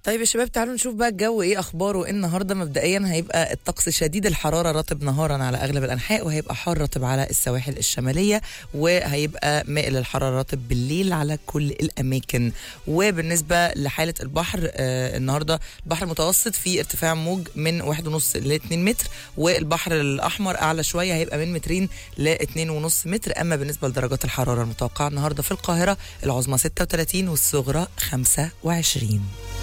طيب يا شباب تعالوا نشوف بقى الجو ايه اخباره النهارده مبدئيا هيبقى الطقس شديد الحراره رطب نهارا على اغلب الانحاء وهيبقى حار رطب على السواحل الشماليه وهيبقى مائل الحراره رطب بالليل على كل الاماكن وبالنسبه لحاله البحر آه النهارده البحر المتوسط فيه ارتفاع موج من 1.5 ل 2 متر والبحر الاحمر اعلى شويه هيبقى من مترين ل 2.5 متر اما بالنسبه لدرجات الحراره المتوقعه النهارده في القاهره العظمى 36 والصغرى 25